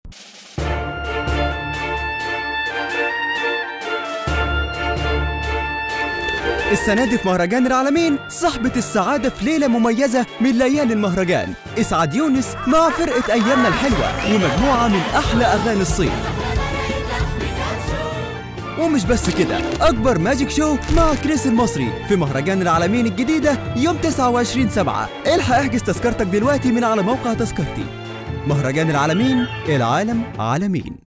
السنة دي في مهرجان العالمين صاحبة السعادة في ليلة مميزة من ليالي المهرجان إسعاد يونس مع فرقة أيامنا الحلوة ومجموعة من أحلى أغاني الصيف ومش بس كده أكبر ماجيك شو مع كريس المصري في مهرجان العالمين الجديدة يوم 29 سبعة الحق احجز تذكرتك دلوقتي من على موقع تذكرتي مهرجان العالمين العالم عالمين